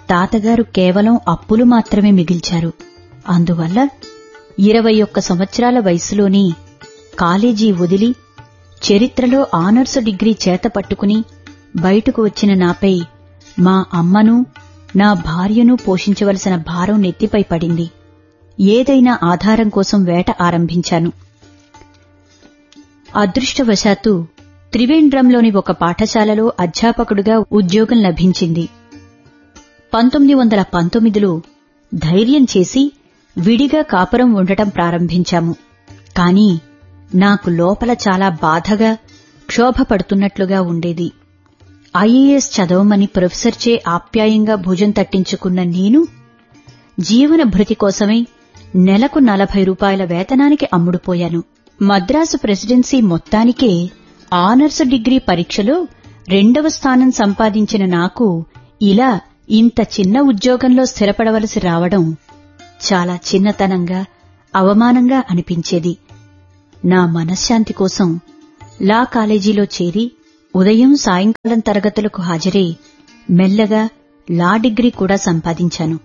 తాతగారు కేవలం అప్పులు మాత్రమే మిగిల్చారు అందువల్ల ఇరవై ఒక్క సంవత్సరాల వయసులోని కాలేజీ వదిలి చరిత్రలో ఆనర్సు డిగ్రీ చేత పట్టుకుని బయటకు వచ్చిన నాపై మా అమ్మను నా భార్యను పోషించవలసిన భారం నెత్తిపై పడింది ఏదైనా ఆధారం కోసం వేట ఆరంభించాను అదృష్టవశాత్తు త్రివేంద్రంలోని ఒక పాఠశాలలో అధ్యాపకుడిగా ఉద్యోగం లభించింది పంతొమ్మిది వందల పంతొమ్మిదిలో ధైర్యం చేసి విడిగా కాపురం ఉండటం ప్రారంభించాము కాని నాకు లోపల చాలా బాధగా క్షోభపడుతున్నట్లుగా ఉండేది ఐఏఎస్ చదవమని ప్రొఫెసర్చే ఆప్యాయంగా భుజం తట్టించుకున్న నేను జీవన భృతి కోసమై నెలకు నలభై రూపాయల వేతనానికి అమ్ముడుపోయాను మద్రాసు ప్రెసిడెన్సీ మొత్తానికే ఆనర్స్ డిగ్రీ పరీక్షలో రెండవ స్థానం సంపాదించిన నాకు ఇలా ఇంత చిన్న ఉద్యోగంలో స్థిరపడవలసి రావడం చాలా చిన్నతనంగా అవమానంగా అనిపించేది నా మనశ్శాంతి కోసం లా కాలేజీలో చేరి ఉదయం సాయంకాలం తరగతులకు హాజరై మెల్లగా లా డిగ్రీ కూడా సంపాదించాను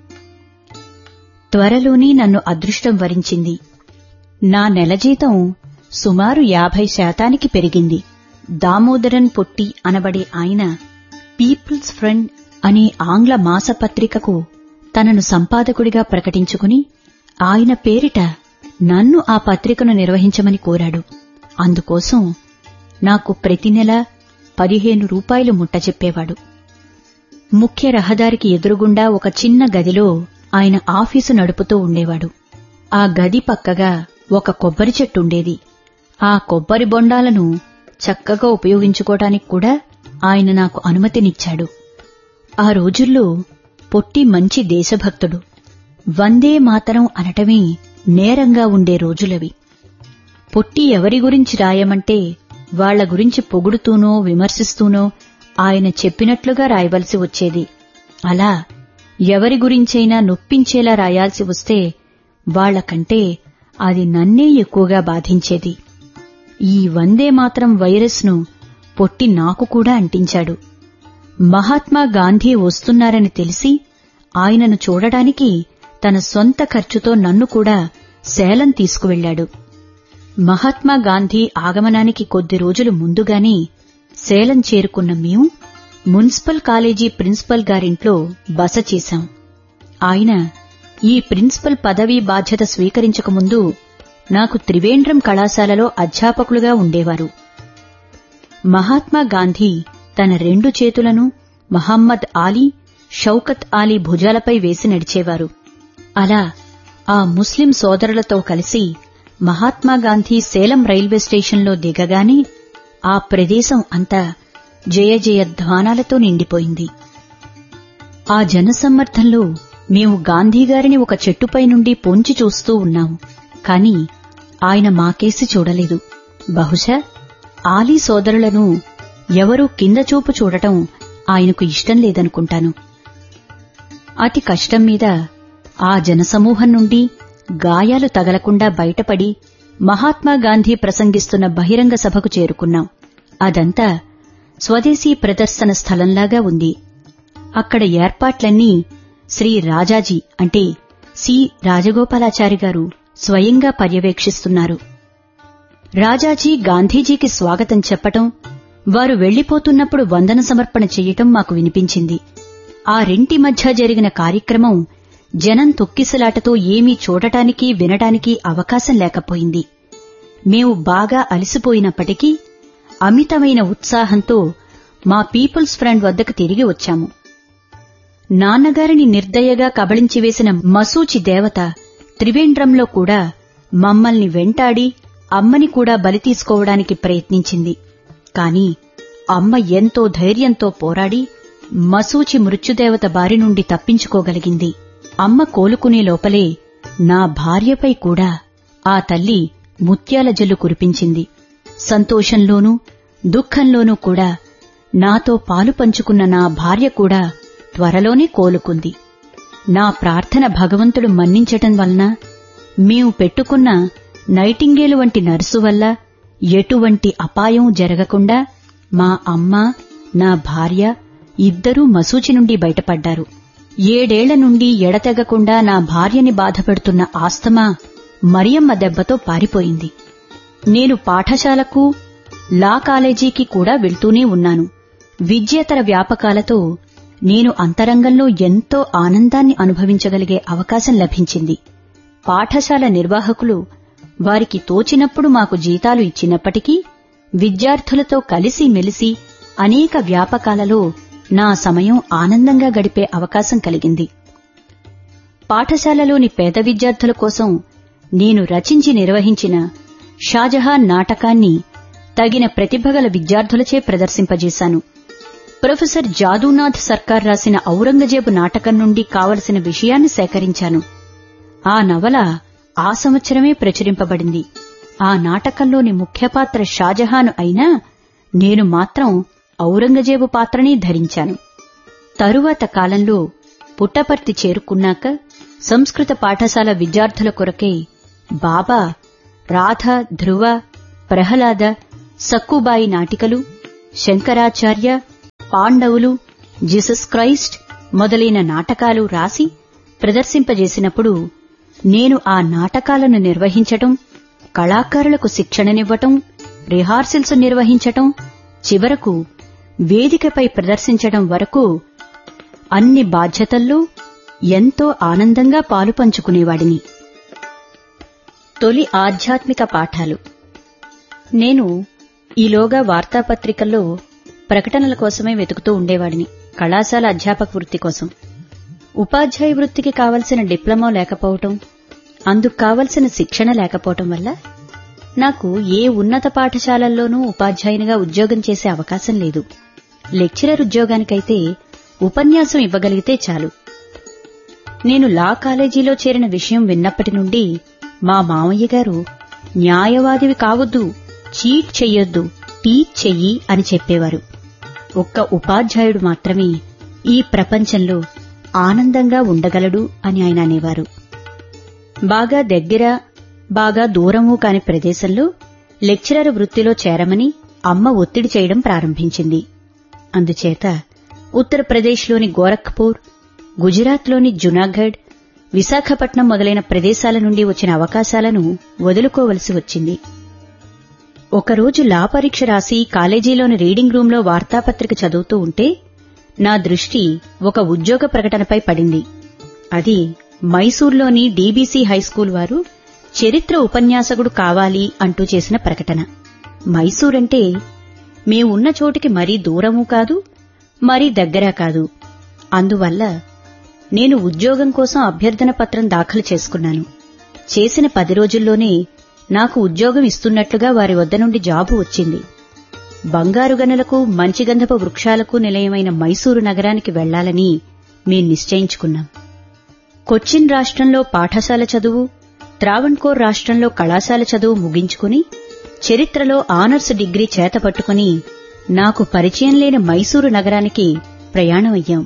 త్వరలోనే నన్ను అదృష్టం వరించింది నా నెల జీతం సుమారు యాభై శాతానికి పెరిగింది దామోదరన్ పొట్టి అనబడే ఆయన పీపుల్స్ ఫ్రెండ్ అనే ఆంగ్ల మాసపత్రికకు తనను సంపాదకుడిగా ప్రకటించుకుని ఆయన పేరిట నన్ను ఆ పత్రికను నిర్వహించమని కోరాడు అందుకోసం నాకు ప్రతి నెల పదిహేను రూపాయలు ముట్టచెప్పేవాడు ముఖ్య రహదారికి ఎదురుగుండా ఒక చిన్న గదిలో ఆయన ఆఫీసు నడుపుతూ ఉండేవాడు ఆ గది పక్కగా ఒక కొబ్బరి చెట్టుండేది ఆ కొబ్బరి బొండాలను చక్కగా ఉపయోగించుకోవటానికి కూడా ఆయన నాకు అనుమతినిచ్చాడు ఆ రోజుల్లో పొట్టి మంచి దేశభక్తుడు వందే మాతరం అనటమే నేరంగా ఉండే రోజులవి పొట్టి ఎవరి గురించి రాయమంటే వాళ్ల గురించి పొగుడుతూనో విమర్శిస్తూనో ఆయన చెప్పినట్లుగా రాయవలసి వచ్చేది అలా ఎవరి గురించైనా నొప్పించేలా రాయాల్సి వస్తే వాళ్లకంటే అది నన్నే ఎక్కువగా బాధించేది ఈ వందే మాత్రం వైరస్ను పొట్టి నాకు కూడా అంటించాడు మహాత్మా గాంధీ వస్తున్నారని తెలిసి ఆయనను చూడడానికి తన సొంత ఖర్చుతో నన్ను కూడా సేలం తీసుకువెళ్లాడు మహాత్మా గాంధీ ఆగమనానికి కొద్ది రోజులు ముందుగానే సేలం చేరుకున్న మేము మున్సిపల్ కాలేజీ ప్రిన్సిపల్ గారింట్లో బస చేశాం ఆయన ఈ ప్రిన్సిపల్ పదవీ బాధ్యత స్వీకరించకముందు నాకు త్రివేంద్రం కళాశాలలో అధ్యాపకులుగా ఉండేవారు మహాత్మా గాంధీ తన రెండు చేతులను మహమ్మద్ ఆలీ షౌకత్ ఆలీ భుజాలపై వేసి నడిచేవారు అలా ఆ ముస్లిం సోదరులతో కలిసి మహాత్మాగాంధీ సేలం రైల్వే స్టేషన్లో దిగగానే ఆ ప్రదేశం అంతా జయ జయ ధ్వానాలతో నిండిపోయింది ఆ జనసమ్మర్ధంలో మేము గాంధీగారిని ఒక చెట్టుపై నుండి పొంచి చూస్తూ ఉన్నాం కాని ఆయన మాకేసి చూడలేదు బహుశా ఆలీ సోదరులను ఎవరూ కింద చూపు చూడటం ఆయనకు ఇష్టం లేదనుకుంటాను అతి కష్టం మీద ఆ జనసమూహం నుండి గాయాలు తగలకుండా బయటపడి మహాత్మాగాంధీ ప్రసంగిస్తున్న బహిరంగ సభకు చేరుకున్నాం అదంతా స్వదేశీ ప్రదర్శన స్థలంలాగా ఉంది అక్కడ ఏర్పాట్లన్నీ శ్రీ రాజాజీ అంటే సి రాజగోపాలాచారి గారు స్వయంగా పర్యవేక్షిస్తున్నారు రాజాజీ గాంధీజీకి స్వాగతం చెప్పటం వారు వెళ్లిపోతున్నప్పుడు వందన సమర్పణ చెయ్యటం మాకు వినిపించింది ఆ రెంటి మధ్య జరిగిన కార్యక్రమం జనం తొక్కిసలాటతో ఏమీ చూడటానికి వినటానికి అవకాశం లేకపోయింది మేము బాగా అలసిపోయినప్పటికీ అమితమైన ఉత్సాహంతో మా పీపుల్స్ ఫ్రంట్ వద్దకు తిరిగి వచ్చాము నాన్నగారిని నిర్దయగా కబళించివేసిన మసూచి దేవత త్రివేంద్రంలో కూడా మమ్మల్ని వెంటాడి అమ్మని కూడా బలి తీసుకోవడానికి ప్రయత్నించింది కాని అమ్మ ఎంతో ధైర్యంతో పోరాడి మసూచి మృత్యుదేవత బారి నుండి తప్పించుకోగలిగింది అమ్మ కోలుకునే లోపలే నా భార్యపై కూడా ఆ తల్లి ముత్యాల జల్లు కురిపించింది సంతోషంలోనూ దుఃఖంలోనూ కూడా నాతో పాలు పంచుకున్న నా భార్య కూడా త్వరలోనే కోలుకుంది నా ప్రార్థన భగవంతుడు మన్నించటం వలన మేము పెట్టుకున్న నైటింగేలు వంటి నర్సు వల్ల ఎటువంటి అపాయం జరగకుండా మా అమ్మ నా భార్య ఇద్దరూ మసూచి నుండి బయటపడ్డారు ఏడేళ్ల నుండి ఎడతెగకుండా నా భార్యని బాధపెడుతున్న ఆస్తమా మరియమ్మ దెబ్బతో పారిపోయింది నేను పాఠశాలకు లా కాలేజీకి కూడా వెళ్తూనే ఉన్నాను విద్యేతర వ్యాపకాలతో నేను అంతరంగంలో ఎంతో ఆనందాన్ని అనుభవించగలిగే అవకాశం లభించింది పాఠశాల నిర్వాహకులు వారికి తోచినప్పుడు మాకు జీతాలు ఇచ్చినప్పటికీ విద్యార్థులతో కలిసి మెలిసి అనేక వ్యాపకాలలో నా సమయం ఆనందంగా గడిపే అవకాశం కలిగింది పాఠశాలలోని పేద విద్యార్థుల కోసం నేను రచించి నిర్వహించిన షాజహాన్ నాటకాన్ని తగిన ప్రతిభగల విద్యార్థులచే ప్రదర్శింపజేశాను ప్రొఫెసర్ జాదూనాథ్ సర్కార్ రాసిన ఔరంగజేబు నాటకం నుండి కావలసిన విషయాన్ని సేకరించాను ఆ నవల ఆ సంవత్సరమే ప్రచురింపబడింది ఆ నాటకంలోని ముఖ్య పాత్ర షాజహాను అయినా నేను మాత్రం ఔరంగజేబు పాత్రనే ధరించాను తరువాత కాలంలో పుట్టపర్తి చేరుకున్నాక సంస్కృత పాఠశాల విద్యార్థుల కొరకై బాబా రాధ ధ్రువ ప్రహ్లాద సక్కుబాయి నాటికలు శంకరాచార్య పాండవులు జీసస్ క్రైస్ట్ మొదలైన నాటకాలు రాసి ప్రదర్శింపజేసినప్పుడు నేను ఆ నాటకాలను నిర్వహించటం కళాకారులకు శిక్షణనివ్వటం రిహార్సల్స్ నిర్వహించటం చివరకు వేదికపై ప్రదర్శించడం వరకు అన్ని బాధ్యతల్లో ఎంతో ఆనందంగా పాలు పంచుకునేవాడిని తొలి ఆధ్యాత్మిక పాఠాలు నేను ఈలోగా వార్తాపత్రికల్లో ప్రకటనల కోసమే వెతుకుతూ ఉండేవాడిని కళాశాల అధ్యాపక వృత్తి కోసం ఉపాధ్యాయ వృత్తికి కావలసిన డిప్లొమా లేకపోవటం అందుకు కావలసిన శిక్షణ లేకపోవటం వల్ల నాకు ఏ ఉన్నత పాఠశాలల్లోనూ ఉపాధ్యాయునిగా ఉద్యోగం చేసే అవకాశం లేదు లెక్చరర్ ఉద్యోగానికైతే ఉపన్యాసం ఇవ్వగలిగితే చాలు నేను లా కాలేజీలో చేరిన విషయం విన్నప్పటి నుండి మా మామయ్య గారు న్యాయవాదివి కావద్దు చీట్ చెయ్యొద్దు టీచ్ చెయ్యి అని చెప్పేవారు ఒక్క ఉపాధ్యాయుడు మాత్రమే ఈ ప్రపంచంలో ఆనందంగా ఉండగలడు అని ఆయన అనేవారు బాగా దగ్గర బాగా దూరము కాని ప్రదేశంలో లెక్చరర్ వృత్తిలో చేరమని అమ్మ ఒత్తిడి చేయడం ప్రారంభించింది అందుచేత ఉత్తరప్రదేశ్లోని గోరఖ్పూర్ గుజరాత్లోని జునాగఢ్ విశాఖపట్నం మొదలైన ప్రదేశాల నుండి వచ్చిన అవకాశాలను వదులుకోవలసి వచ్చింది ఒకరోజు లా పరీక్ష రాసి కాలేజీలోని రీడింగ్ రూంలో వార్తాపత్రిక చదువుతూ ఉంటే నా దృష్టి ఒక ఉద్యోగ ప్రకటనపై పడింది అది మైసూర్లోని డీబీసీ హైస్కూల్ వారు చరిత్ర ఉపన్యాసకుడు కావాలి అంటూ చేసిన ప్రకటన మైసూరంటే మేమున్న చోటికి మరీ దూరమూ కాదు మరీ దగ్గర కాదు అందువల్ల నేను ఉద్యోగం కోసం అభ్యర్థన పత్రం దాఖలు చేసుకున్నాను చేసిన పది రోజుల్లోనే నాకు ఉద్యోగం ఇస్తున్నట్లుగా వారి వద్ద నుండి జాబు వచ్చింది బంగారు గనులకు మంచి గంధపు వృక్షాలకు నిలయమైన మైసూరు నగరానికి వెళ్లాలని మేం నిశ్చయించుకున్నాం కొచ్చిన్ రాష్ట్రంలో పాఠశాల చదువు త్రావణ్కోర్ రాష్ట్రంలో కళాశాల చదువు ముగించుకుని చరిత్రలో ఆనర్స్ డిగ్రీ చేతపట్టుకుని నాకు పరిచయం లేని మైసూరు నగరానికి ప్రయాణమయ్యాం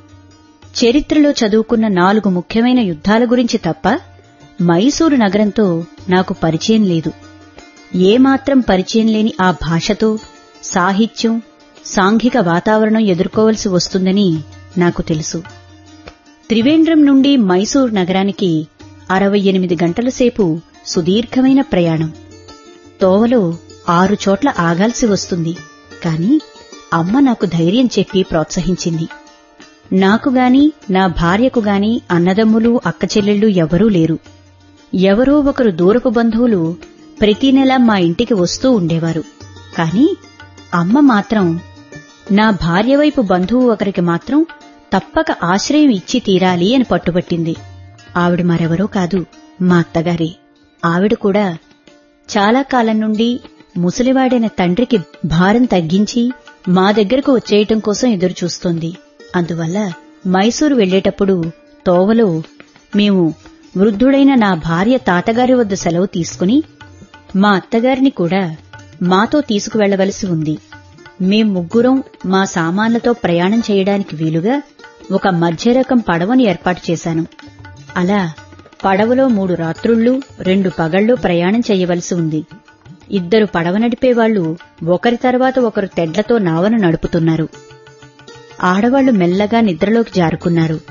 చరిత్రలో చదువుకున్న నాలుగు ముఖ్యమైన యుద్ధాల గురించి తప్ప మైసూరు నగరంతో నాకు పరిచయం లేదు ఏమాత్రం పరిచయం లేని ఆ భాషతో సాహిత్యం సాంఘిక వాతావరణం ఎదుర్కోవలసి వస్తుందని నాకు తెలుసు త్రివేంద్రం నుండి మైసూరు నగరానికి అరవై ఎనిమిది గంటల సేపు సుదీర్ఘమైన ప్రయాణం తోవలో ఆరు చోట్ల ఆగాల్సి వస్తుంది కాని అమ్మ నాకు ధైర్యం చెప్పి ప్రోత్సహించింది నాకు గాని నా భార్యకు గాని అన్నదమ్ములు అక్కచెల్లెళ్ళు ఎవరూ లేరు ఎవరో ఒకరు దూరపు బంధువులు ప్రతి నెల మా ఇంటికి వస్తూ ఉండేవారు కాని అమ్మ మాత్రం నా భార్య వైపు బంధువు ఒకరికి మాత్రం తప్పక ఆశ్రయం ఇచ్చి తీరాలి అని పట్టుబట్టింది ఆవిడ మరెవరో కాదు మా అత్తగారే ఆవిడ కూడా చాలా కాలం నుండి ముసలివాడైన తండ్రికి భారం తగ్గించి మా దగ్గరకు వచ్చేయటం కోసం ఎదురుచూస్తోంది అందువల్ల మైసూరు వెళ్లేటప్పుడు తోవలో మేము వృద్ధుడైన నా భార్య తాతగారి వద్ద సెలవు తీసుకుని మా అత్తగారిని కూడా మాతో తీసుకువెళ్లవలసి ఉంది మేం ముగ్గురం మా సామాన్లతో ప్రయాణం చేయడానికి వీలుగా ఒక మధ్య రకం పడవని ఏర్పాటు చేశాను అలా పడవలో మూడు రాత్రుళ్ళు రెండు పగళ్ళు ప్రయాణం చేయవలసి ఉంది ఇద్దరు పడవ నడిపేవాళ్లు ఒకరి తర్వాత ఒకరు తెడ్లతో నావను నడుపుతున్నారు ఆడవాళ్లు మెల్లగా నిద్రలోకి జారుకున్నారు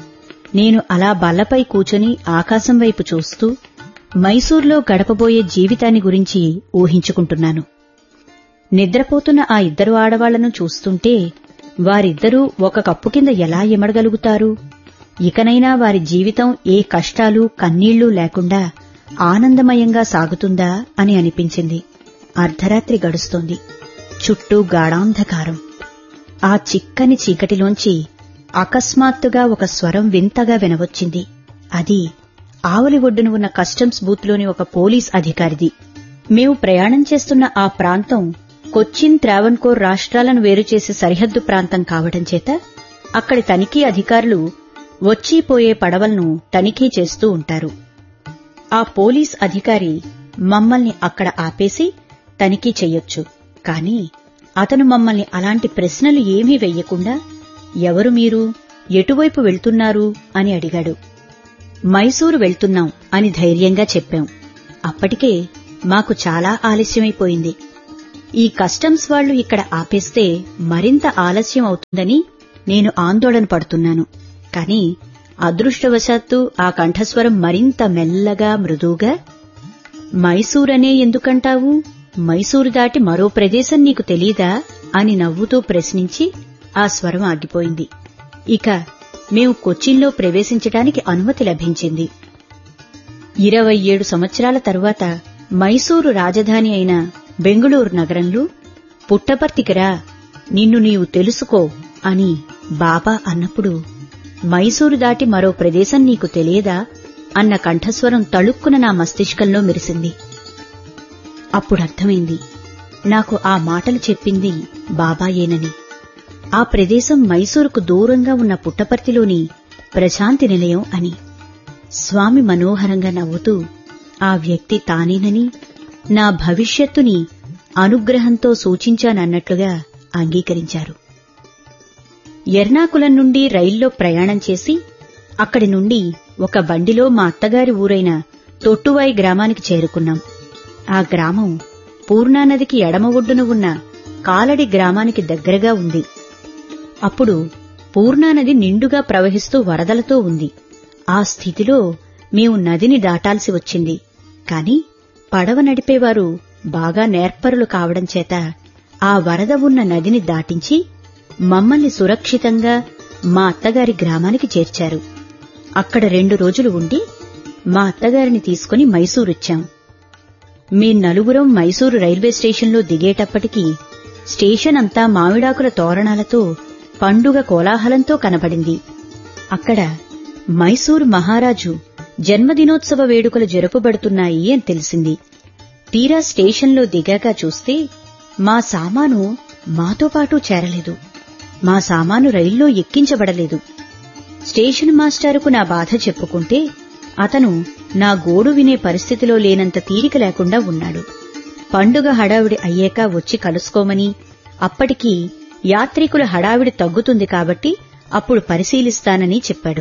నేను అలా బల్లపై కూచుని ఆకాశం వైపు చూస్తూ మైసూర్లో గడపబోయే జీవితాన్ని గురించి ఊహించుకుంటున్నాను నిద్రపోతున్న ఆ ఇద్దరు ఆడవాళ్లను చూస్తుంటే వారిద్దరూ ఒక కప్పు కింద ఎలా ఎమడగలుగుతారు ఇకనైనా వారి జీవితం ఏ కష్టాలు కన్నీళ్లు లేకుండా ఆనందమయంగా సాగుతుందా అని అనిపించింది అర్ధరాత్రి గడుస్తోంది చుట్టూ గాఢాంధకారం ఆ చిక్కని చీకటిలోంచి అకస్మాత్తుగా ఒక స్వరం వింతగా వినవచ్చింది అది ఆవలి ఒడ్డున ఉన్న కస్టమ్స్ బూత్లోని ఒక పోలీస్ అధికారిది మేము ప్రయాణం చేస్తున్న ఆ ప్రాంతం కొచ్చిన్ త్రావణ్కోర్ రాష్ట్రాలను వేరుచేసే సరిహద్దు ప్రాంతం కావడం చేత అక్కడి తనిఖీ అధికారులు వచ్చిపోయే పడవలను తనిఖీ చేస్తూ ఉంటారు ఆ పోలీస్ అధికారి మమ్మల్ని అక్కడ ఆపేసి తనిఖీ చెయ్యొచ్చు కాని అతను మమ్మల్ని అలాంటి ప్రశ్నలు ఏమీ వెయ్యకుండా ఎవరు మీరు ఎటువైపు వెళ్తున్నారు అని అడిగాడు మైసూరు వెళ్తున్నాం అని ధైర్యంగా చెప్పాం అప్పటికే మాకు చాలా ఆలస్యమైపోయింది ఈ కస్టమ్స్ వాళ్లు ఇక్కడ ఆపేస్తే మరింత ఆలస్యం అవుతుందని నేను ఆందోళన పడుతున్నాను కాని అదృష్టవశాత్తు ఆ కంఠస్వరం మరింత మెల్లగా మృదువుగా మైసూరనే ఎందుకంటావు మైసూరు దాటి మరో ప్రదేశం నీకు తెలీదా అని నవ్వుతూ ప్రశ్నించి ఆ స్వరం ఆగిపోయింది ఇక మేము కొచ్చిన్లో ప్రవేశించటానికి అనుమతి లభించింది ఇరవై ఏడు సంవత్సరాల తరువాత మైసూరు రాజధాని అయిన బెంగుళూరు నగరంలో పుట్టపర్తికిరా నిన్ను నీవు తెలుసుకో అని బాబా అన్నప్పుడు మైసూరు దాటి మరో ప్రదేశం నీకు తెలియదా అన్న కంఠస్వరం తళుక్కున నా మస్తిష్కంలో మెరిసింది అప్పుడర్థమైంది నాకు ఆ మాటలు చెప్పింది బాబాయేనని ఆ ప్రదేశం మైసూరుకు దూరంగా ఉన్న పుట్టపర్తిలోని ప్రశాంతి నిలయం అని స్వామి మనోహరంగా నవ్వుతూ ఆ వ్యక్తి తానేనని నా భవిష్యత్తుని అనుగ్రహంతో సూచించానన్నట్లుగా అంగీకరించారు ఎర్నాకులం నుండి రైల్లో ప్రయాణం చేసి అక్కడి నుండి ఒక బండిలో మా అత్తగారి ఊరైన తొట్టువాయి గ్రామానికి చేరుకున్నాం ఆ గ్రామం పూర్ణానదికి ఎడమ ఒడ్డున ఉన్న కాలడి గ్రామానికి దగ్గరగా ఉంది అప్పుడు పూర్ణానది నిండుగా ప్రవహిస్తూ వరదలతో ఉంది ఆ స్థితిలో మేము నదిని దాటాల్సి వచ్చింది కాని పడవ నడిపేవారు బాగా నేర్పరులు కావడం చేత ఆ వరద ఉన్న నదిని దాటించి మమ్మల్ని సురక్షితంగా మా అత్తగారి గ్రామానికి చేర్చారు అక్కడ రెండు రోజులు ఉండి మా అత్తగారిని తీసుకుని మైసూరొచ్చాం మీ నలుగురం మైసూరు రైల్వే స్టేషన్లో దిగేటప్పటికి స్టేషన్ అంతా మామిడాకుల తోరణాలతో పండుగ కోలాహలంతో కనబడింది అక్కడ మైసూరు మహారాజు జన్మదినోత్సవ వేడుకలు జరుపబడుతున్నాయి అని తెలిసింది తీరా స్టేషన్లో దిగాక చూస్తే మా సామాను మాతో పాటు చేరలేదు మా సామాను రైల్లో ఎక్కించబడలేదు స్టేషన్ మాస్టారుకు నా బాధ చెప్పుకుంటే అతను నా గోడు వినే పరిస్థితిలో లేనంత తీరిక లేకుండా ఉన్నాడు పండుగ హడావిడి అయ్యాక వచ్చి కలుసుకోమని అప్పటికి యాత్రికుల హడావిడి తగ్గుతుంది కాబట్టి అప్పుడు పరిశీలిస్తానని చెప్పాడు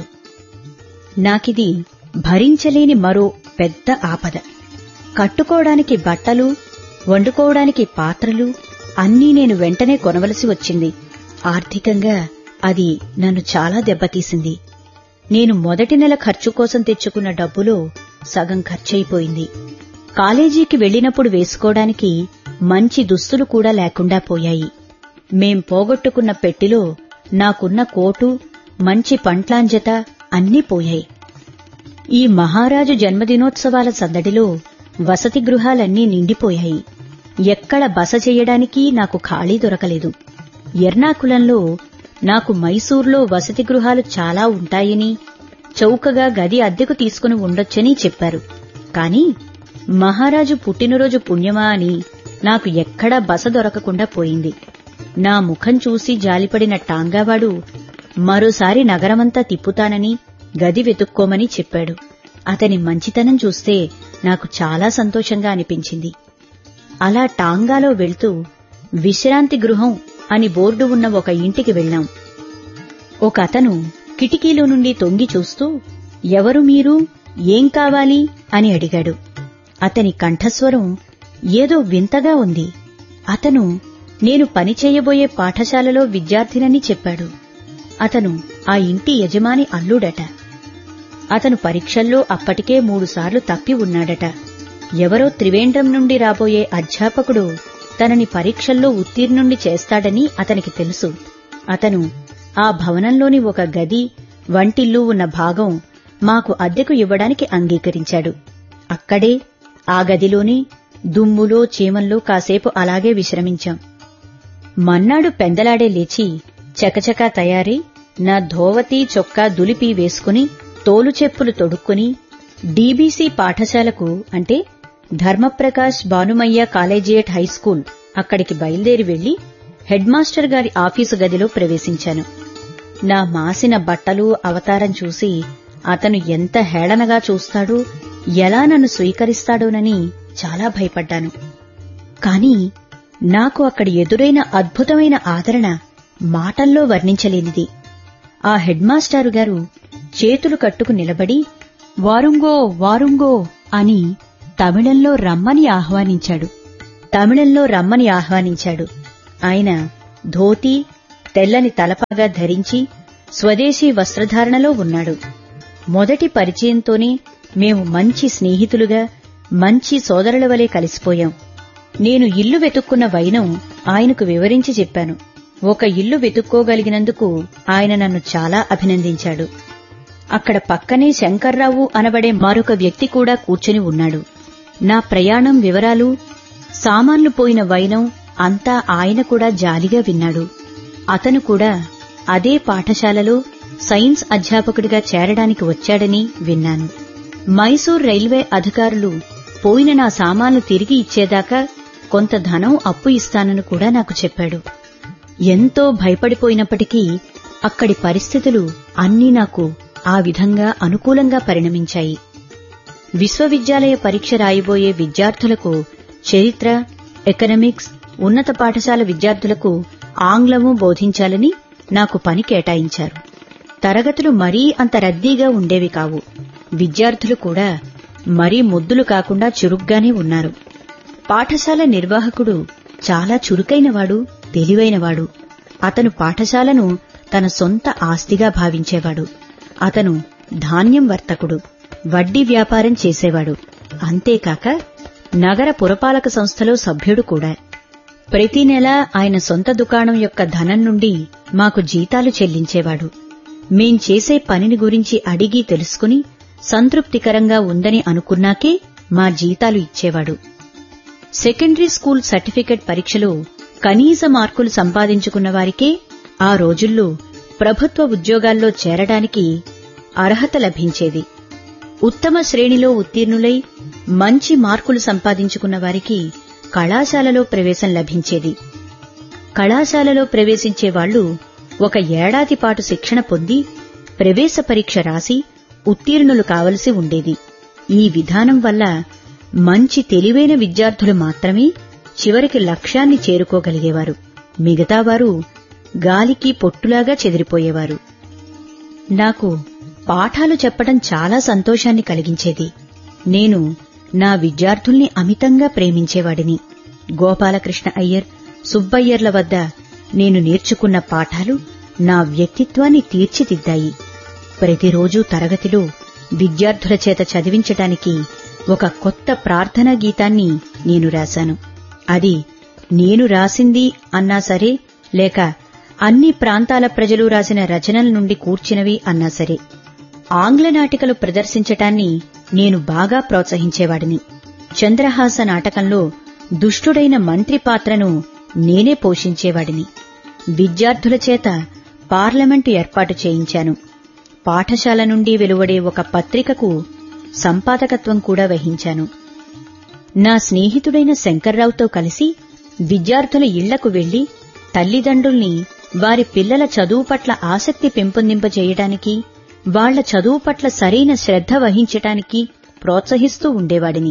నాకిది భరించలేని మరో పెద్ద ఆపద కట్టుకోవడానికి బట్టలు వండుకోవడానికి పాత్రలు అన్నీ నేను వెంటనే కొనవలసి వచ్చింది ఆర్థికంగా అది నన్ను చాలా దెబ్బతీసింది నేను మొదటి నెల ఖర్చు కోసం తెచ్చుకున్న డబ్బులో సగం ఖర్చయిపోయింది కాలేజీకి వెళ్లినప్పుడు వేసుకోవడానికి మంచి దుస్తులు కూడా లేకుండా పోయాయి మేం పోగొట్టుకున్న పెట్టిలో నాకున్న కోటు మంచి పంట్లాంజత అన్నీ పోయాయి ఈ మహారాజు జన్మదినోత్సవాల సందడిలో వసతి గృహాలన్నీ నిండిపోయాయి ఎక్కడ బస చెయ్యడానికి నాకు ఖాళీ దొరకలేదు ఎర్నాకులంలో నాకు మైసూర్లో వసతి గృహాలు చాలా ఉంటాయని చౌకగా గది అద్దెకు తీసుకుని ఉండొచ్చని చెప్పారు కాని మహారాజు పుట్టినరోజు పుణ్యమా అని నాకు ఎక్కడా బస దొరకకుండా పోయింది నా ముఖం చూసి జాలిపడిన టాంగావాడు మరోసారి నగరమంతా తిప్పుతానని గది వెతుక్కోమని చెప్పాడు అతని మంచితనం చూస్తే నాకు చాలా సంతోషంగా అనిపించింది అలా టాంగాలో వెళ్తూ విశ్రాంతి గృహం అని బోర్డు ఉన్న ఒక ఇంటికి వెళ్ళాం ఒక అతను కిటికీలో నుండి తొంగి చూస్తూ ఎవరు మీరు ఏం కావాలి అని అడిగాడు అతని కంఠస్వరం ఏదో వింతగా ఉంది అతను నేను పనిచేయబోయే పాఠశాలలో విద్యార్థినని చెప్పాడు అతను ఆ ఇంటి యజమాని అల్లుడట అతను పరీక్షల్లో అప్పటికే మూడుసార్లు తప్పి ఉన్నాడట ఎవరో త్రివేంద్రం నుండి రాబోయే అధ్యాపకుడు తనని పరీక్షల్లో ఉత్తీర్ణుణ్ణి చేస్తాడని అతనికి తెలుసు అతను ఆ భవనంలోని ఒక గది వంటిల్లు ఉన్న భాగం మాకు అద్దెకు ఇవ్వడానికి అంగీకరించాడు అక్కడే ఆ గదిలోనే దుమ్ములో చీమల్లో కాసేపు అలాగే విశ్రమించాం మన్నాడు పెందలాడే లేచి చకచకా తయారై నా ధోవతి చొక్కా దులిపి వేసుకుని తోలు చెప్పులు తొడుక్కుని డీబీసీ పాఠశాలకు అంటే ధర్మప్రకాష్ భానుమయ్య కాలేజియేట్ హైస్కూల్ అక్కడికి బయలుదేరి వెళ్లి హెడ్ మాస్టర్ గారి ఆఫీసు గదిలో ప్రవేశించాను నా మాసిన బట్టలు అవతారం చూసి అతను ఎంత హేళనగా చూస్తాడో ఎలా నన్ను స్వీకరిస్తాడోనని చాలా భయపడ్డాను కాని నాకు అక్కడ ఎదురైన అద్భుతమైన ఆదరణ మాటల్లో వర్ణించలేనిది ఆ హెడ్ మాస్టారు గారు చేతులు కట్టుకు నిలబడి వారుంగో వారుంగో అని తమిళంలో రమ్మని ఆహ్వానించాడు తమిళంలో రమ్మని ఆహ్వానించాడు ఆయన ధోతి తెల్లని తలపాగా ధరించి స్వదేశీ వస్త్రధారణలో ఉన్నాడు మొదటి పరిచయంతోనే మేము మంచి స్నేహితులుగా మంచి సోదరుల వలె కలిసిపోయాం నేను ఇల్లు వెతుక్కున్న వైనం ఆయనకు వివరించి చెప్పాను ఒక ఇల్లు వెతుక్కోగలిగినందుకు ఆయన నన్ను చాలా అభినందించాడు అక్కడ పక్కనే శంకర్రావు అనబడే మరొక వ్యక్తి కూడా కూర్చుని ఉన్నాడు నా ప్రయాణం వివరాలు సామాన్లు పోయిన వైనం అంతా ఆయన కూడా జాలిగా విన్నాడు అతను కూడా అదే పాఠశాలలో సైన్స్ అధ్యాపకుడిగా చేరడానికి వచ్చాడని విన్నాను మైసూర్ రైల్వే అధికారులు పోయిన నా సామాన్లు తిరిగి ఇచ్చేదాకా కొంత ధనం అప్పు ఇస్తానని కూడా నాకు చెప్పాడు ఎంతో భయపడిపోయినప్పటికీ అక్కడి పరిస్థితులు అన్నీ నాకు ఆ విధంగా అనుకూలంగా పరిణమించాయి విశ్వవిద్యాలయ పరీక్ష రాయబోయే విద్యార్థులకు చరిత్ర ఎకనమిక్స్ ఉన్నత పాఠశాల విద్యార్థులకు ఆంగ్లము బోధించాలని నాకు పని కేటాయించారు తరగతులు మరీ అంత రద్దీగా ఉండేవి కావు విద్యార్థులు కూడా మరీ ముద్దులు కాకుండా చురుగ్గానే ఉన్నారు పాఠశాల నిర్వాహకుడు చాలా చురుకైనవాడు తెలివైనవాడు అతను పాఠశాలను తన సొంత ఆస్తిగా భావించేవాడు అతను ధాన్యం వర్తకుడు వడ్డీ వ్యాపారం చేసేవాడు అంతేకాక నగర పురపాలక సంస్థలో సభ్యుడు కూడా ప్రతి నెల ఆయన సొంత దుకాణం యొక్క ధనం నుండి మాకు జీతాలు చెల్లించేవాడు మేం చేసే పనిని గురించి అడిగి తెలుసుకుని సంతృప్తికరంగా ఉందని అనుకున్నాకే మా జీతాలు ఇచ్చేవాడు సెకండరీ స్కూల్ సర్టిఫికెట్ పరీక్షలో కనీస మార్కులు సంపాదించుకున్న వారికే ఆ రోజుల్లో ప్రభుత్వ ఉద్యోగాల్లో చేరడానికి అర్హత లభించేది ఉత్తమ శ్రేణిలో ఉత్తీర్ణులై మంచి మార్కులు సంపాదించుకున్న వారికి కళాశాలలో ప్రవేశం లభించేది కళాశాలలో ప్రవేశించే వాళ్లు ఒక ఏడాది పాటు శిక్షణ పొంది ప్రవేశ పరీక్ష రాసి ఉత్తీర్ణులు కావలసి ఉండేది ఈ విధానం వల్ల మంచి తెలివైన విద్యార్థులు మాత్రమే చివరికి లక్ష్యాన్ని చేరుకోగలిగేవారు మిగతావారు గాలికి పొట్టులాగా చెదిరిపోయేవారు నాకు పాఠాలు చెప్పడం చాలా సంతోషాన్ని కలిగించేది నేను నా విద్యార్థుల్ని అమితంగా ప్రేమించేవాడిని గోపాలకృష్ణ అయ్యర్ సుబ్బయ్యర్ల వద్ద నేను నేర్చుకున్న పాఠాలు నా వ్యక్తిత్వాన్ని తీర్చిదిద్దాయి ప్రతిరోజూ తరగతిలో విద్యార్థుల చేత చదివించటానికి ఒక కొత్త ప్రార్థనా గీతాన్ని నేను రాశాను అది నేను రాసింది అన్నా సరే లేక అన్ని ప్రాంతాల ప్రజలు రాసిన రచనల నుండి కూర్చినవి అన్నా సరే ఆంగ్ల నాటికలు ప్రదర్శించటాన్ని నేను బాగా ప్రోత్సహించేవాడిని చంద్రహాస నాటకంలో దుష్టుడైన మంత్రి పాత్రను నేనే పోషించేవాడిని విద్యార్థుల చేత పార్లమెంటు ఏర్పాటు చేయించాను పాఠశాల నుండి వెలువడే ఒక పత్రికకు సంపాదకత్వం కూడా వహించాను నా స్నేహితుడైన శంకర్రావుతో కలిసి విద్యార్థుల ఇళ్లకు వెళ్లి తల్లిదండ్రుల్ని వారి పిల్లల చదువు పట్ల ఆసక్తి పెంపొందింపజేయడానికి వాళ్ల చదువు పట్ల సరైన శ్రద్ధ వహించటానికి ప్రోత్సహిస్తూ ఉండేవాడిని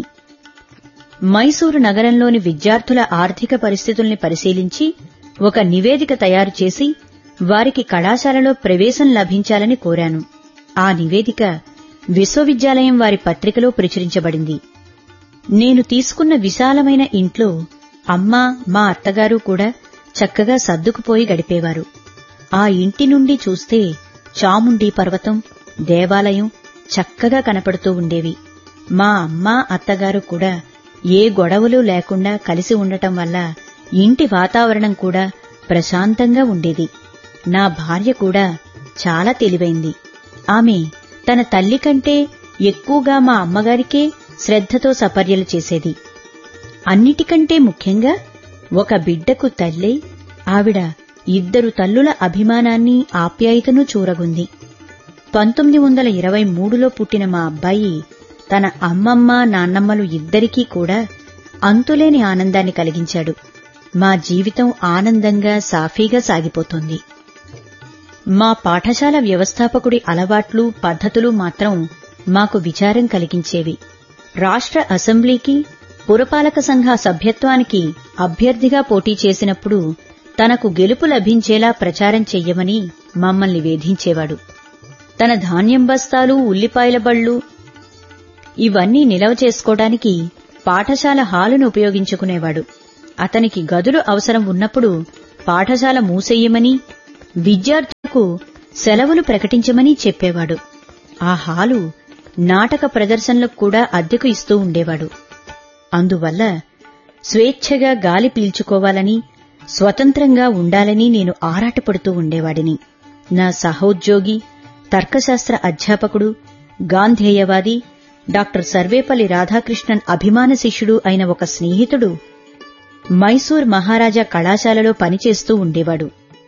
మైసూరు నగరంలోని విద్యార్థుల ఆర్థిక పరిస్థితుల్ని పరిశీలించి ఒక నివేదిక తయారు చేసి వారికి కళాశాలలో ప్రవేశం లభించాలని కోరాను ఆ నివేదిక విశ్వవిద్యాలయం వారి పత్రికలో ప్రచురించబడింది నేను తీసుకున్న విశాలమైన ఇంట్లో అమ్మ మా అత్తగారు కూడా చక్కగా సర్దుకుపోయి గడిపేవారు ఆ ఇంటి నుండి చూస్తే చాముండి పర్వతం దేవాలయం చక్కగా కనపడుతూ ఉండేవి మా అమ్మ అత్తగారు కూడా ఏ గొడవలు లేకుండా కలిసి ఉండటం వల్ల ఇంటి వాతావరణం కూడా ప్రశాంతంగా ఉండేది నా భార్య కూడా చాలా తెలివైంది ఆమె తన తల్లి కంటే ఎక్కువగా మా అమ్మగారికే శ్రద్ధతో సపర్యలు చేసేది అన్నిటికంటే ముఖ్యంగా ఒక బిడ్డకు తల్లై ఆవిడ ఇద్దరు తల్లుల అభిమానాన్ని ఆప్యాయతను చూరగుంది పంతొమ్మిది వందల ఇరవై మూడులో పుట్టిన మా అబ్బాయి తన అమ్మమ్మ నాన్నమ్మలు ఇద్దరికీ కూడా అంతులేని ఆనందాన్ని కలిగించాడు మా జీవితం ఆనందంగా సాఫీగా సాగిపోతుంది మా పాఠశాల వ్యవస్థాపకుడి అలవాట్లు పద్ధతులు మాత్రం మాకు విచారం కలిగించేవి రాష్ట్ర అసెంబ్లీకి పురపాలక సంఘ సభ్యత్వానికి అభ్యర్థిగా పోటీ చేసినప్పుడు తనకు గెలుపు లభించేలా ప్రచారం చెయ్యమని మమ్మల్ని వేధించేవాడు తన ధాన్యం బస్తాలు ఉల్లిపాయల బళ్ళు ఇవన్నీ నిలవ చేసుకోవడానికి పాఠశాల హాలును ఉపయోగించుకునేవాడు అతనికి గదులు అవసరం ఉన్నప్పుడు పాఠశాల మూసెయ్యమని విద్యార్థులకు సెలవులు ప్రకటించమని చెప్పేవాడు ఆ హాలు నాటక ప్రదర్శనలకు కూడా అద్దెకు ఇస్తూ ఉండేవాడు అందువల్ల స్వేచ్ఛగా గాలి పీల్చుకోవాలని స్వతంత్రంగా ఉండాలని నేను ఆరాటపడుతూ ఉండేవాడిని నా సహోద్యోగి తర్కశాస్త్ర అధ్యాపకుడు గాంధేయవాది డాక్టర్ సర్వేపల్లి రాధాకృష్ణన్ అభిమాన శిష్యుడు అయిన ఒక స్నేహితుడు మైసూర్ మహారాజా కళాశాలలో పనిచేస్తూ ఉండేవాడు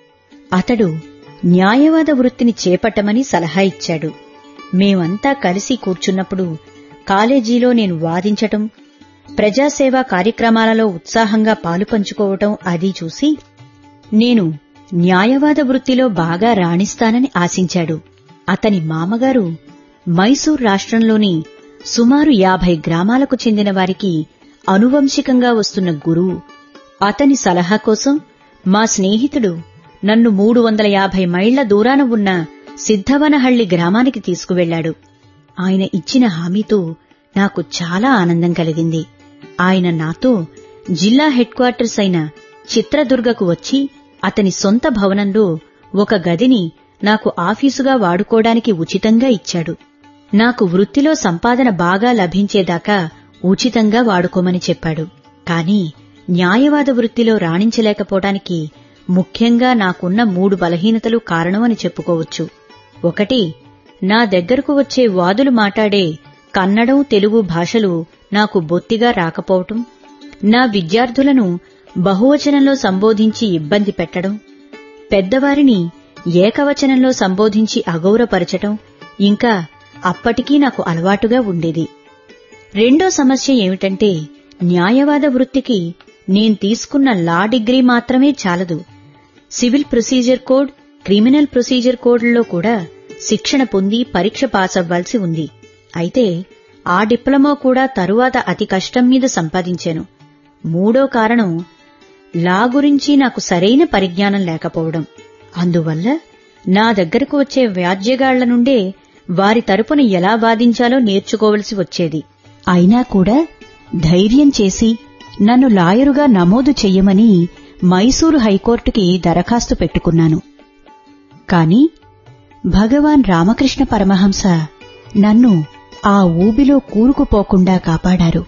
అతడు న్యాయవాద వృత్తిని చేపట్టమని సలహా ఇచ్చాడు మేమంతా కలిసి కూర్చున్నప్పుడు కాలేజీలో నేను వాదించటం ప్రజాసేవా కార్యక్రమాలలో ఉత్సాహంగా పాలు పంచుకోవటం అది చూసి నేను న్యాయవాద వృత్తిలో బాగా రాణిస్తానని ఆశించాడు అతని మామగారు మైసూర్ రాష్ట్రంలోని సుమారు యాభై గ్రామాలకు చెందిన వారికి అనువంశికంగా వస్తున్న గురువు అతని సలహా కోసం మా స్నేహితుడు నన్ను మూడు వందల యాభై మైళ్ల దూరాన ఉన్న సిద్ధవనహళ్లి గ్రామానికి తీసుకువెళ్లాడు ఆయన ఇచ్చిన హామీతో నాకు చాలా ఆనందం కలిగింది ఆయన నాతో జిల్లా హెడ్ క్వార్టర్స్ అయిన చిత్రదుర్గకు వచ్చి అతని సొంత భవనంలో ఒక గదిని నాకు ఆఫీసుగా వాడుకోవడానికి ఉచితంగా ఇచ్చాడు నాకు వృత్తిలో సంపాదన బాగా లభించేదాకా ఉచితంగా వాడుకోమని చెప్పాడు కాని న్యాయవాద వృత్తిలో రాణించలేకపోవడానికి ముఖ్యంగా నాకున్న మూడు బలహీనతలు కారణమని చెప్పుకోవచ్చు ఒకటి నా దగ్గరకు వచ్చే వాదులు మాట్లాడే కన్నడం తెలుగు భాషలు నాకు బొత్తిగా రాకపోవటం నా విద్యార్థులను బహువచనంలో సంబోధించి ఇబ్బంది పెట్టడం పెద్దవారిని ఏకవచనంలో సంబోధించి అగౌరపరచటం ఇంకా అప్పటికీ నాకు అలవాటుగా ఉండేది రెండో సమస్య ఏమిటంటే న్యాయవాద వృత్తికి నేను తీసుకున్న లా డిగ్రీ మాత్రమే చాలదు civil procedure code criminal procedure కోడ్లలో కూడా శిక్షణ పొంది పరీక్ష పాస్ అవ్వాల్సి ఉంది అయితే ఆ డిప్లొమా కూడా తరువాత అతి కష్టం మీద సంపాదించాను మూడో కారణం లా గురించి నాకు సరైన పరిజ్ఞానం లేకపోవడం అందువల్ల నా దగ్గరకు వచ్చే వ్యాజ్యగాళ్ల నుండే వారి తరపున ఎలా వాదించాలో నేర్చుకోవలసి వచ్చేది అయినా కూడా ధైర్యం చేసి నన్ను లాయరుగా నమోదు చెయ్యమని మైసూరు హైకోర్టుకి దరఖాస్తు పెట్టుకున్నాను కాని భగవాన్ రామకృష్ణ పరమహంస నన్ను ఆ ఊబిలో కూరుకుపోకుండా కాపాడారు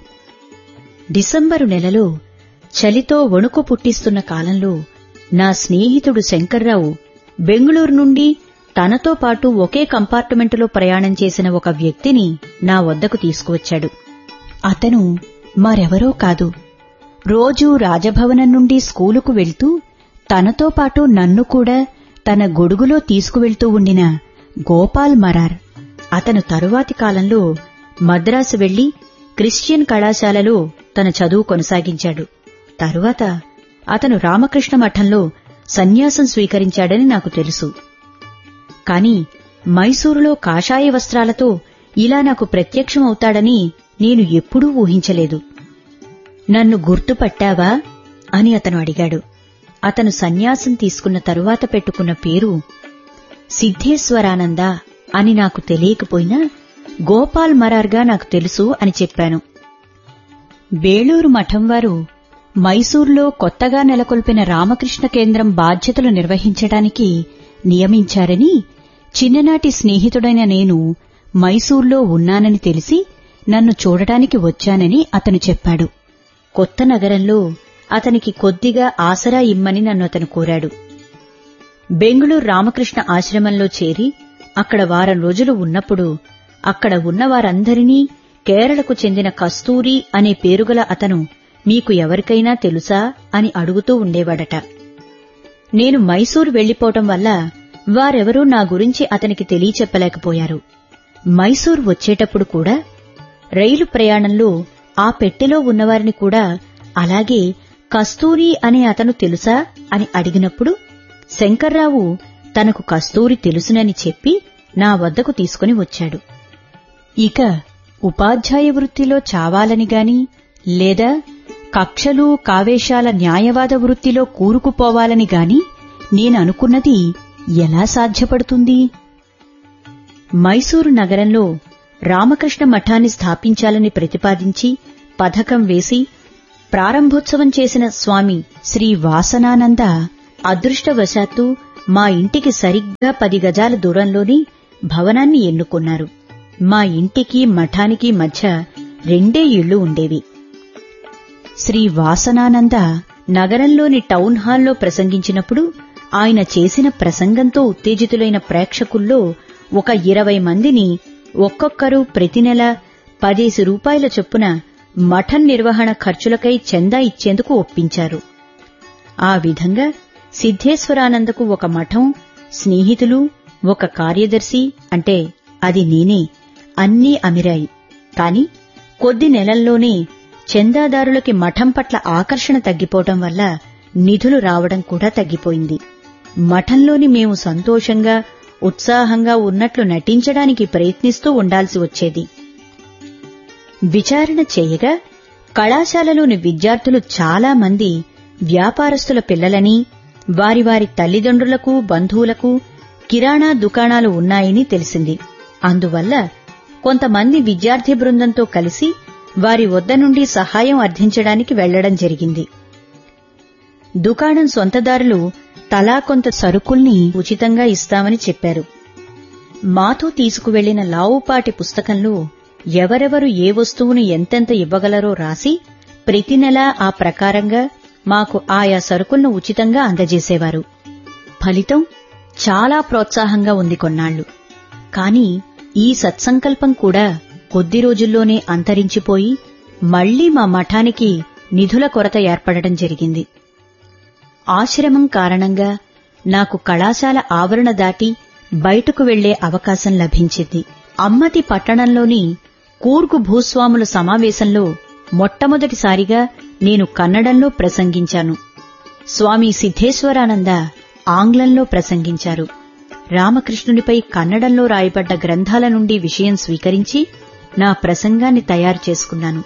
డిసెంబరు నెలలో చలితో వణుకు పుట్టిస్తున్న కాలంలో నా స్నేహితుడు శంకర్రావు బెంగుళూరు నుండి తనతో పాటు ఒకే కంపార్ట్మెంటులో ప్రయాణం చేసిన ఒక వ్యక్తిని నా వద్దకు తీసుకువచ్చాడు అతను మరెవరో కాదు రోజూ రాజభవనం నుండి స్కూలుకు వెళ్తూ తనతో పాటు నన్ను కూడా తన గొడుగులో తీసుకువెళ్తూ ఉండిన గోపాల్ మరార్ అతను తరువాతి కాలంలో మద్రాసు వెళ్లి క్రిస్టియన్ కళాశాలలో తన చదువు కొనసాగించాడు తరువాత అతను రామకృష్ణ మఠంలో సన్యాసం స్వీకరించాడని నాకు తెలుసు కాని మైసూరులో కాషాయ వస్త్రాలతో ఇలా నాకు ప్రత్యక్షమవుతాడని నేను ఎప్పుడూ ఊహించలేదు నన్ను గుర్తుపట్టావా అని అతను అడిగాడు అతను సన్యాసం తీసుకున్న తరువాత పెట్టుకున్న పేరు సిద్ధేశ్వరానంద అని నాకు తెలియకపోయినా గోపాల్ మరార్గా నాకు తెలుసు అని చెప్పాను బేళూరు మఠం వారు మైసూర్లో కొత్తగా నెలకొల్పిన రామకృష్ణ కేంద్రం బాధ్యతలు నిర్వహించడానికి నియమించారని చిన్ననాటి స్నేహితుడైన నేను మైసూర్లో ఉన్నానని తెలిసి నన్ను చూడటానికి వచ్చానని అతను చెప్పాడు కొత్త నగరంలో అతనికి కొద్దిగా ఆసరా ఇమ్మని నన్ను అతను కోరాడు బెంగుళూరు రామకృష్ణ ఆశ్రమంలో చేరి అక్కడ వారం రోజులు ఉన్నప్పుడు అక్కడ ఉన్న వారందరినీ కేరళకు చెందిన కస్తూరి అనే పేరుగల అతను మీకు ఎవరికైనా తెలుసా అని అడుగుతూ ఉండేవాడట నేను మైసూరు వెళ్లిపోవటం వల్ల వారెవరూ నా గురించి అతనికి తెలియచెప్పలేకపోయారు మైసూర్ వచ్చేటప్పుడు కూడా రైలు ప్రయాణంలో ఆ పెట్టెలో ఉన్నవారిని కూడా అలాగే కస్తూరి అనే అతను తెలుసా అని అడిగినప్పుడు శంకర్రావు తనకు కస్తూరి తెలుసునని చెప్పి నా వద్దకు తీసుకుని వచ్చాడు ఇక ఉపాధ్యాయ వృత్తిలో చావాలని గాని లేదా కక్షలు కావేశాల న్యాయవాద వృత్తిలో కూరుకుపోవాలని గాని నేననుకున్నది ఎలా సాధ్యపడుతుంది మైసూరు నగరంలో రామకృష్ణ మఠాన్ని స్థాపించాలని ప్రతిపాదించి పథకం వేసి ప్రారంభోత్సవం చేసిన స్వామి శ్రీ వాసనానంద అదృష్టవశాత్తు మా ఇంటికి సరిగ్గా పది గజాల దూరంలోని భవనాన్ని ఎన్నుకున్నారు మా ఇంటికి మఠానికి మధ్య రెండే ఇళ్లు ఉండేవి శ్రీ వాసనానంద నగరంలోని టౌన్ హాల్లో ప్రసంగించినప్పుడు ఆయన చేసిన ప్రసంగంతో ఉత్తేజితులైన ప్రేక్షకుల్లో ఒక ఇరవై మందిని ఒక్కొక్కరు ప్రతి నెల పదేసి రూపాయల చొప్పున మఠం నిర్వహణ ఖర్చులకై చందా ఇచ్చేందుకు ఒప్పించారు ఆ విధంగా సిద్ధేశ్వరానందకు ఒక మఠం స్నేహితులు ఒక కార్యదర్శి అంటే అది నేనే అన్నీ అమిరాయి కాని కొద్ది నెలల్లోనే చందాదారులకి మఠం పట్ల ఆకర్షణ తగ్గిపోవటం వల్ల నిధులు రావడం కూడా తగ్గిపోయింది మఠంలోని మేము సంతోషంగా ఉత్సాహంగా ఉన్నట్లు నటించడానికి ప్రయత్నిస్తూ ఉండాల్సి వచ్చేది విచారణ చేయగా కళాశాలలోని విద్యార్థులు చాలా మంది వ్యాపారస్తుల పిల్లలని వారి వారి తల్లిదండ్రులకు బంధువులకు కిరాణా దుకాణాలు ఉన్నాయని తెలిసింది అందువల్ల కొంతమంది విద్యార్థి బృందంతో కలిసి వారి వద్ద నుండి సహాయం అర్థించడానికి వెళ్లడం జరిగింది దుకాణం సొంతదారులు తలా కొంత సరుకుల్ని ఉచితంగా ఇస్తామని చెప్పారు మాతో తీసుకువెళ్లిన లావుపాటి పుస్తకంలో ఎవరెవరు ఏ వస్తువును ఎంతెంత ఇవ్వగలరో రాసి ప్రతి నెలా ఆ ప్రకారంగా మాకు ఆయా సరుకులను ఉచితంగా అందజేసేవారు ఫలితం చాలా ప్రోత్సాహంగా ఉంది కొన్నాళ్లు కాని ఈ సత్సంకల్పం కూడా కొద్ది రోజుల్లోనే అంతరించిపోయి మళ్లీ మా మఠానికి నిధుల కొరత ఏర్పడటం జరిగింది ఆశ్రమం కారణంగా నాకు కళాశాల ఆవరణ దాటి బయటకు వెళ్లే అవకాశం లభించింది అమ్మతి పట్టణంలోని కూర్గు భూస్వాముల సమావేశంలో మొట్టమొదటిసారిగా నేను కన్నడంలో ప్రసంగించాను స్వామి సిద్ధేశ్వరానంద ఆంగ్లంలో ప్రసంగించారు రామకృష్ణునిపై కన్నడంలో రాయబడ్డ గ్రంథాల నుండి విషయం స్వీకరించి నా ప్రసంగాన్ని తయారు చేసుకున్నాను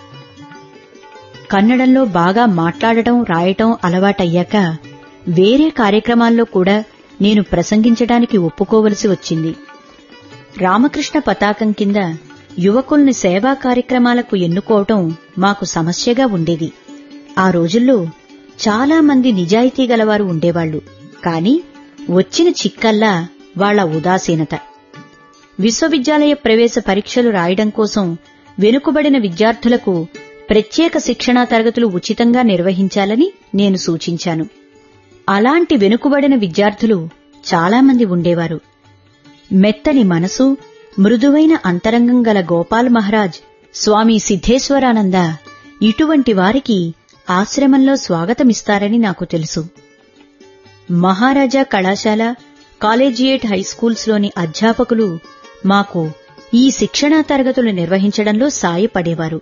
కన్నడంలో బాగా మాట్లాడటం రాయటం అలవాటయ్యాక వేరే కార్యక్రమాల్లో కూడా నేను ప్రసంగించడానికి ఒప్పుకోవలసి వచ్చింది రామకృష్ణ పతాకం కింద యువకుల్ని సేవా కార్యక్రమాలకు ఎన్నుకోవటం మాకు సమస్యగా ఉండేది ఆ రోజుల్లో చాలా మంది నిజాయితీ గలవారు ఉండేవాళ్లు కాని వచ్చిన చిక్కల్లా వాళ్ల ఉదాసీనత విశ్వవిద్యాలయ ప్రవేశ పరీక్షలు రాయడం కోసం వెనుకబడిన విద్యార్థులకు ప్రత్యేక శిక్షణా తరగతులు ఉచితంగా నిర్వహించాలని నేను సూచించాను అలాంటి వెనుకబడిన విద్యార్థులు చాలామంది ఉండేవారు మెత్తని మనసు మృదువైన అంతరంగం గల గోపాల్ మహారాజ్ స్వామి సిద్ధేశ్వరానంద ఇటువంటి వారికి ఆశ్రమంలో స్వాగతమిస్తారని నాకు తెలుసు మహారాజా కళాశాల కాలేజియేట్ హైస్కూల్స్లోని అధ్యాపకులు మాకు ఈ శిక్షణా తరగతులు నిర్వహించడంలో సాయపడేవారు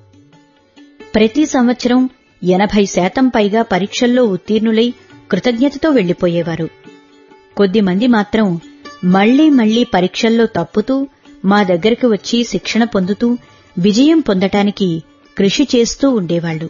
ప్రతి సంవత్సరం ఎనభై శాతం పైగా పరీక్షల్లో ఉత్తీర్ణులై కృతజ్ఞతతో వెళ్లిపోయేవారు కొద్దిమంది మాత్రం మళ్లీ మళ్లీ పరీక్షల్లో తప్పుతూ మా దగ్గరకు వచ్చి శిక్షణ పొందుతూ విజయం పొందటానికి కృషి చేస్తూ ఉండేవాళ్లు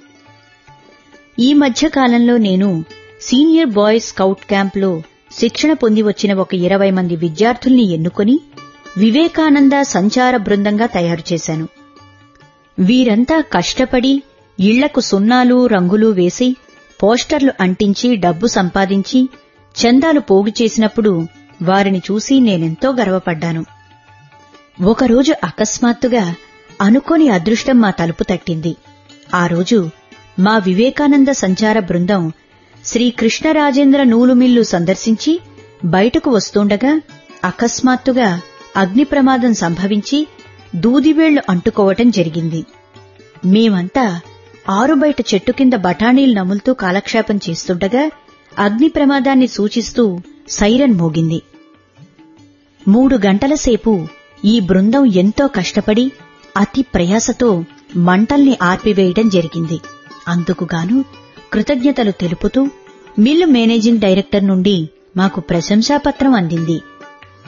ఈ మధ్య కాలంలో నేను సీనియర్ బాయ్స్ స్కౌట్ క్యాంప్లో శిక్షణ పొంది వచ్చిన ఒక ఇరవై మంది విద్యార్థుల్ని ఎన్నుకొని వివేకానంద సంచార బృందంగా తయారు చేశాను వీరంతా కష్టపడి ఇళ్లకు సున్నాలు రంగులు వేసి పోస్టర్లు అంటించి డబ్బు సంపాదించి చందాలు పోగు చేసినప్పుడు వారిని చూసి నేనెంతో గర్వపడ్డాను ఒకరోజు అకస్మాత్తుగా అనుకోని అదృష్టం మా తలుపు తట్టింది ఆ రోజు మా వివేకానంద సంచార బృందం శ్రీ కృష్ణరాజేంద్ర నూలుమిల్లు సందర్శించి బయటకు వస్తుండగా అకస్మాత్తుగా అగ్ని ప్రమాదం సంభవించి దూదివేళ్లు అంటుకోవటం జరిగింది మేమంతా ఆరుబయట చెట్టు కింద బఠానీలు నములుతూ కాలక్షేపం చేస్తుండగా అగ్ని ప్రమాదాన్ని సూచిస్తూ సైరన్ మోగింది మూడు గంటల సేపు ఈ బృందం ఎంతో కష్టపడి అతి ప్రయాసతో మంటల్ని ఆర్పివేయడం జరిగింది అందుకుగాను కృతజ్ఞతలు తెలుపుతూ మిల్లు మేనేజింగ్ డైరెక్టర్ నుండి మాకు ప్రశంసాపత్రం అందింది